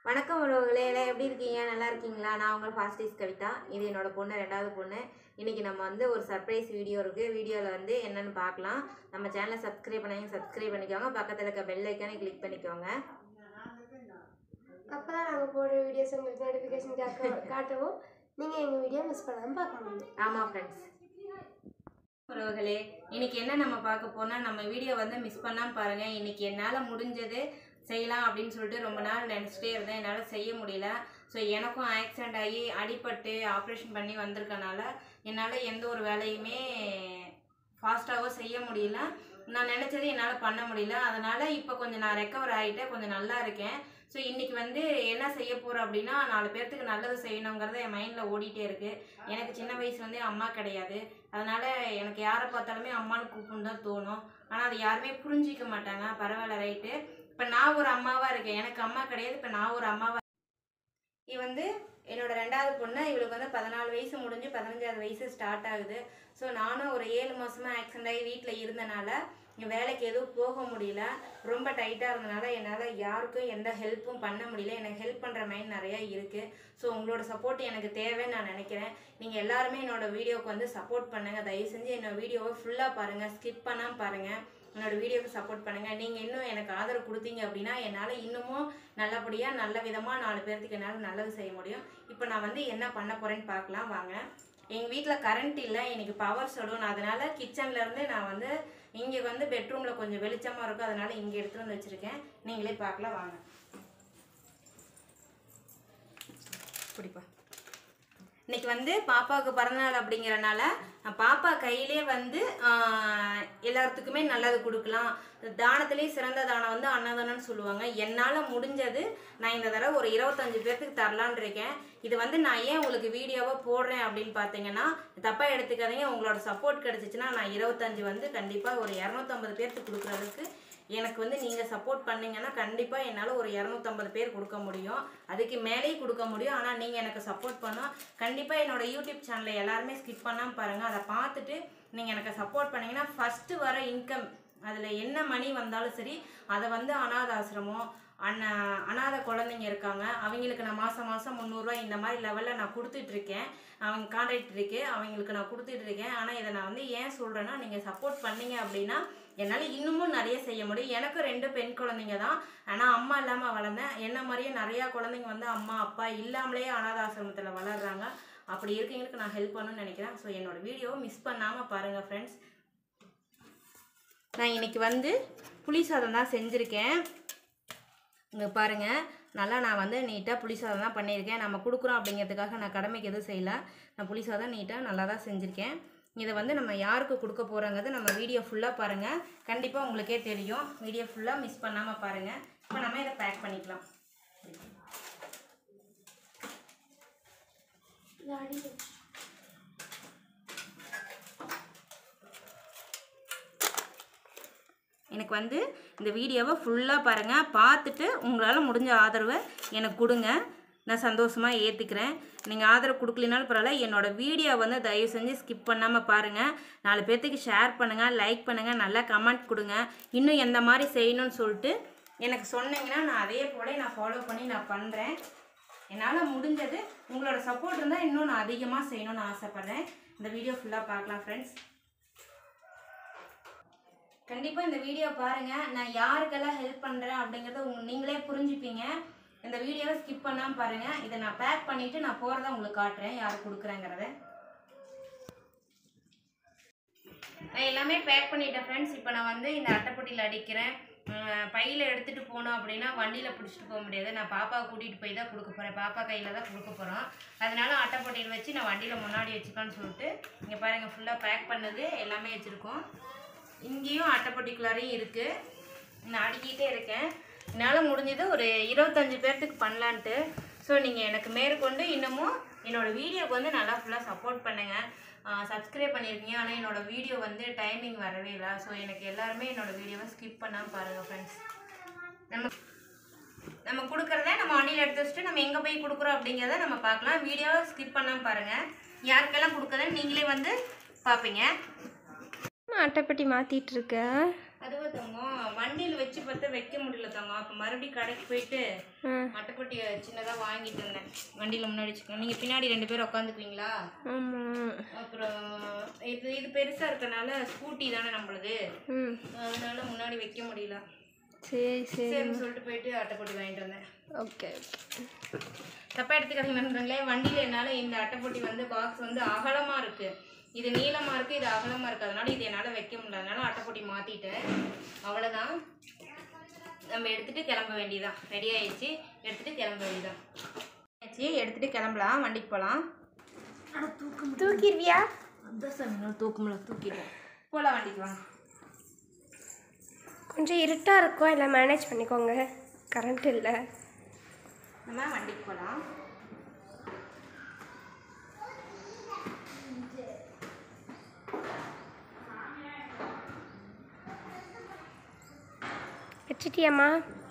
வணக்கம் உறவுகளே எல்லாம் எப்படி இருக்கீங்க நல்லா இருக்கீங்களா நான் உங்கள் ஃபாஸ்டிஸ் கவிதா இது என்னோட பொண்ணு ரெண்டாவது பொண்ணு இன்னைக்கு நம்ம வந்து ஒரு சர்ப்ரைஸ் வீடியோ இருக்குது வீடியோவில் வந்து என்னன்னு பார்க்கலாம் நம்ம சேனலை சப்ஸ்கிரைப் பண்ணாங்க சப்ஸ்கிரைப் பண்ணிக்கோங்க பக்கத்தில் இருக்க பெல் ஐக்கானை கிளிக் பண்ணிக்கோங்க அப்போ தான் நாங்கள் போடுற வீடியோஸ் உங்களுக்கு நோட்டிஃபிகேஷன் காக்க காட்டவும் நீங்கள் எங்கள் வீடியோ மிஸ் பண்ணாமல் பார்க்க முடியும் ஆமாம் ஃப்ரெண்ட்ஸ் உறவுகளே இன்னைக்கு என்ன நம்ம பார்க்க போனால் நம்ம வீடியோ வந்து மிஸ் பண்ணாமல் பாருங்கள் இன்னைக்கு என்னால் முடிஞ்சது செய்யலாம் அப்படின்னு சொல்லிட்டு ரொம்ப நாள் நினச்சிட்டே இருந்தேன் என்னால் செய்ய முடியல ஸோ எனக்கும் ஆக்சிடெண்ட் ஆகி அடிபட்டு ஆப்ரேஷன் பண்ணி வந்திருக்கனால என்னால் எந்த ஒரு வேலையுமே ஃபாஸ்ட்டாகவோ செய்ய முடியல நான் நினச்சது என்னால் பண்ண முடியல அதனால் இப்போ கொஞ்சம் நான் ரெக்கவர் ஆகிட்டேன் கொஞ்சம் நல்லா இருக்கேன் ஸோ இன்றைக்கி வந்து என்ன செய்ய போகிறோம் அப்படின்னா நாலு பேர்த்துக்கு நல்லது செய்யணுங்கிறது என் மைண்டில் ஓடிட்டே இருக்குது எனக்கு சின்ன வயசுலேருந்தே அம்மா கிடையாது அதனால் எனக்கு யாரை பார்த்தாலுமே அம்மான்னு கூப்பிட்டு தான் தோணும் ஆனால் அது யாருமே புரிஞ்சிக்க மாட்டாங்க பரவாயில்ல ரைட்டு இப்போ நான் ஒரு அம்மாவாக இருக்கேன் எனக்கு அம்மா கிடையாது இப்போ நான் ஒரு அம்மாவாக இது வந்து என்னோட ரெண்டாவது பொண்ணு இவளுக்கு வந்து பதினாலு வயசு முடிஞ்சு பதினஞ்சாவது வயசு ஸ்டார்ட் ஆகுது ஸோ நானும் ஒரு ஏழு மாதமாக ஆக்சிடென்ட் ஆகி வீட்டில் இருந்தனால இங்க வேலைக்கு எதுவும் போக முடியல ரொம்ப டைட்டாக இருந்தனால என்னால் யாருக்கும் எந்த ஹெல்ப்பும் பண்ண முடியல எனக்கு ஹெல்ப் பண்ணுற மைண்ட் நிறையா இருக்குது ஸோ உங்களோட சப்போர்ட் எனக்கு தேவைன்னு நான் நினைக்கிறேன் நீங்கள் எல்லாருமே என்னோட வீடியோவுக்கு வந்து சப்போர்ட் பண்ணுங்கள் தயவு செஞ்சு என்னோட வீடியோவை ஃபுல்லாக பாருங்கள் ஸ்கிப் பண்ணாமல் பாருங்கள் என்னோட வீடியோவுக்கு சப்போர்ட் பண்ணுங்கள் நீங்கள் இன்னும் எனக்கு ஆதரவு கொடுத்தீங்க அப்படின்னா என்னால் இன்னமும் நல்லபடியாக நல்ல விதமாக நாலு பேர்த்துக்கு என்னால் நல்லது செய்ய முடியும் இப்போ நான் வந்து என்ன பண்ண போகிறேன்னு பார்க்கலாம் வாங்க எங்கள் வீட்டில் கரண்ட் இல்லை எனக்கு பவர் ஷெடியூல் அதனால் கிச்சன்லேருந்து நான் வந்து இங்கே வந்து பெட்ரூமில் கொஞ்சம் வெளிச்சமாக இருக்கும் அதனால் இங்கே எடுத்துகிட்டு வந்து வச்சுருக்கேன் நீங்களே பார்க்கலாம் வாங்க பிடிப்பா இன்னைக்கு வந்து பாப்பாவுக்கு பிறந்தநாள் அப்படிங்கிறனால நான் பாப்பா கையிலே வந்து ஆஹ், எல்லாத்துக்குமே நல்லது கொடுக்கலாம் தானத்திலே சிறந்த தானம் வந்து அன்னதானம்னு சொல்லுவாங்க என்னால் முடிஞ்சது நான் இந்த தடவை ஒரு இருபத்தஞ்சு பேர்த்துக்கு தரலான் இருக்கேன் இது வந்து நான் ஏன் உங்களுக்கு வீடியோவாக போடுறேன் அப்படின்னு பார்த்தீங்கன்னா தப்பாக எடுத்துக்காதீங்க உங்களோட சப்போர்ட் கிடச்சிச்சின்னா நான் இருபத்தஞ்சு வந்து கண்டிப்பாக ஒரு இரநூத்தம்பது பேர்த்துக்கு கொடுக்குறதுக்கு எனக்கு வந்து நீங்கள் சப்போர்ட் பண்ணீங்கன்னா கண்டிப்பாக என்னால் ஒரு இரநூத்தம்பது பேர் கொடுக்க முடியும் அதுக்கு மேலேயும் கொடுக்க முடியும் ஆனால் நீங்கள் எனக்கு சப்போர்ட் பண்ணால் கண்டிப்பாக என்னோட யூடியூப் சேனலை எல்லாருமே ஸ்கிப் பண்ணாமல் பாருங்கள் அதை பார்த்துட்டு நீங்கள் எனக்கு சப்போர்ட் பண்ணீங்கன்னா ஃபஸ்ட்டு வர இன்கம் அதில் என்ன மணி வந்தாலும் சரி அதை வந்து அனாத ஆசிரமம் அண்ணா அனாதை குழந்தைங்க இருக்காங்க அவங்களுக்கு நான் மாதம் மாதம் முந்நூறுரூவா இந்த மாதிரி லெவலில் நான் கொடுத்துட்ருக்கேன் அவங்க கான்ட்ராக்ட் இருக்கு அவங்களுக்கு நான் கொடுத்துட்டு இருக்கேன் ஆனால் இதை நான் வந்து ஏன் சொல்கிறேன்னா நீங்கள் சப்போர்ட் பண்ணீங்க அப்படின்னா என்னால் இன்னமும் நிறைய செய்ய முடியும் எனக்கும் ரெண்டு பெண் குழந்தைங்க தான் ஆனால் அம்மா இல்லாமல் வளர்ந்தேன் என்ன மாதிரியே நிறையா குழந்தைங்க வந்து அம்மா அப்பா இல்லாமலே அனாத ஆசிரமத்தில் வளர்றாங்க அப்படி இருக்கவங்களுக்கு நான் ஹெல்ப் பண்ணணும்னு நினைக்கிறேன் ஸோ என்னோட வீடியோவை மிஸ் பண்ணாமல் பாருங்கள் ஃப்ரெண்ட்ஸ் நான் இன்னைக்கு வந்து புளி சாதம் தான் செஞ்சுருக்கேன் இங்கே பாருங்கள் நல்லா நான் வந்து நீட்டாக புளி சாதம் தான் பண்ணியிருக்கேன் நம்ம கொடுக்குறோம் அப்படிங்கிறதுக்காக நான் கடமைக்கு எதுவும் செய்யல நான் புளி சாதம் நீட்டாக நல்லா தான் செஞ்சுருக்கேன் இதை வந்து நம்ம யாருக்கு கொடுக்க போகிறோங்கிறது நம்ம வீடியோ ஃபுல்லாக பாருங்கள் கண்டிப்பாக உங்களுக்கே தெரியும் வீடியோ ஃபுல்லாக மிஸ் பண்ணாமல் பாருங்கள் இப்போ நம்ம இதை பேக் பண்ணிக்கலாம் லாடி எனக்கு வந்து இந்த வீடியோவை ஃபுல்லாக பாருங்கள் பார்த்துட்டு உங்களால் முடிஞ்ச ஆதரவை எனக்கு கொடுங்க நான் சந்தோஷமாக ஏற்றுக்கிறேன் நீங்கள் ஆதரவு கொடுக்கலினாலும் பரவாயில்ல என்னோடய வீடியோ வந்து தயவு செஞ்சு ஸ்கிப் பண்ணாமல் பாருங்கள் நாலு பேர்த்துக்கு ஷேர் பண்ணுங்கள் லைக் பண்ணுங்கள் நல்லா கமெண்ட் கொடுங்க இன்னும் எந்த மாதிரி செய்யணும்னு சொல்லிட்டு எனக்கு சொன்னீங்கன்னா நான் அதே போல் நான் ஃபாலோ பண்ணி நான் பண்ணுறேன் என்னால் முடிஞ்சது உங்களோட சப்போர்ட் இருந்தால் இன்னும் நான் அதிகமாக செய்யணும்னு ஆசைப்பட்றேன் இந்த வீடியோ ஃபுல்லாக பார்க்கலாம் ஃப்ரெண்ட்ஸ் கண்டிப்பாக இந்த வீடியோ பாருங்கள் நான் யாருக்கெல்லாம் ஹெல்ப் பண்ணுறேன் அப்படிங்கிறத உங்க நீங்களே புரிஞ்சுப்பீங்க இந்த வீடியோவை ஸ்கிப் பண்ணாமல் பாருங்கள் இதை நான் பேக் பண்ணிவிட்டு நான் போகிறத உங்களுக்கு காட்டுறேன் யாருக்கு கொடுக்குறேங்கிறத நான் எல்லாமே பேக் பண்ணிட்டேன் ஃப்ரெண்ட்ஸ் இப்போ நான் வந்து இந்த அட்டைப்பொட்டியில் அடிக்கிறேன் அஹ் பையில எடுத்துகிட்டு போனோம் அப்படின்னா வண்டியில் பிடிச்சிட்டு போக முடியாது நான் பாப்பாவை கூட்டிகிட்டு போய் தான் கொடுக்க போகிறேன் பாப்பா கையில் தான் கொடுக்க போகிறோம் அதனால அட்டைப்பொட்டியில் வச்சு நான் வண்டியில் முன்னாடி வச்சுக்கலான்னு சொல்லிட்டு இங்கே பாருங்கள் ஃபுல்லாக பேக் பண்ணது எல்லாமே வச்சுருக்கோம் இங்கேயும் அட்டைப்பட்டிக்குள்ளாரையும் இருக்குது நான் அடிக்கிட்டே இருக்கேன் என்னால் முடிஞ்சது ஒரு இருபத்தஞ்சி பேர்த்துக்கு பண்ணலான்ட்டு ஸோ நீங்கள் எனக்கு மேற்கொண்டு இன்னமும் என்னோடய வீடியோக்கு வந்து நல்லா ஃபுல்லாக சப்போர்ட் பண்ணுங்கள் சப்ஸ்கிரைப் பண்ணியிருக்கீங்க ஆனால் என்னோடய வீடியோ வந்து டைமிங் வரவே இல்லை ஸோ எனக்கு எல்லாருமே என்னோடய வீடியோவை ஸ்கிப் பண்ணாமல் பாருங்கள் ஃப்ரெண்ட்ஸ் நம்ம நம்ம கொடுக்குறத நம்ம வண்டியில் எடுத்து வச்சுட்டு நம்ம எங்கே போய் கொடுக்குறோம் அப்படிங்கிறத நம்ம பார்க்கலாம் வீடியோவை ஸ்கிப் பண்ணாமல் பாருங்கள் யாருக்கெல்லாம் கொடுக்குறதுன்னு நீங்களே வந்து பார்ப்பீங்க அட்டைப்பட்டி மாற்றிட்டு இருக்க அதுவா தங்கம் வண்டியில் வச்சு பார்த்தா வைக்க முடியல தங்கம் அப்போ மறுபடியும் கடைக்கு போயிட்டு ம் அட்டைப்பட்டியை சின்னதாக வாங்கிட்டு வந்தேன் வண்டியில் முன்னாடி வச்சுக்கோங்க நீங்கள் பின்னாடி ரெண்டு பேரும் உட்காந்துக்குவீங்களா ஆமாம் அப்புறம் இது இது பெருசாக இருக்கனால ஸ்கூட்டி தானே நம்மளுது ம் அதனால முன்னாடி வைக்க முடியல சரி சரி சரின்னு சொல்லிட்டு போயிட்டு அட்டைப்பட்டி வாங்கிட்டு வந்தேன் ஓகே தப்பா எடுத்துக்காதீங்க நண்பர்களே வண்டியில் என்னால் இந்த அட்டைப்பட்டி வந்து பாக்ஸ் வந்து அகலமாக இருக்குது இது நீளமாக இருக்குது இது அகலமாக இருக்குது அதனால இது என்னால் வைக்க முடியல அதனால அட்டைப்பட்டி மாற்றிட்டேன் அவ்வளோதான் நம்ம எடுத்துகிட்டு கிளம்ப வேண்டியதான் ரெடி ஆயிடுச்சு எடுத்துகிட்டு கிளம்ப வேண்டியதான் ஆச்சு எடுத்துகிட்டு கிளம்பலாம் வண்டிக்கு போகலாம் தூக்கிடுவியா அதான் சார் தூக்கும்ல தூக்கிடுவோம் போகலாம் வண்டிக்கு வாங்க கொஞ்சம் இருட்டாக இருக்கும் எல்லாம் மேனேஜ் பண்ணிக்கோங்க கரண்ட் இல்லை நம்ம வண்டிக்கு போகலாம் வச்சிட்டியாம்மா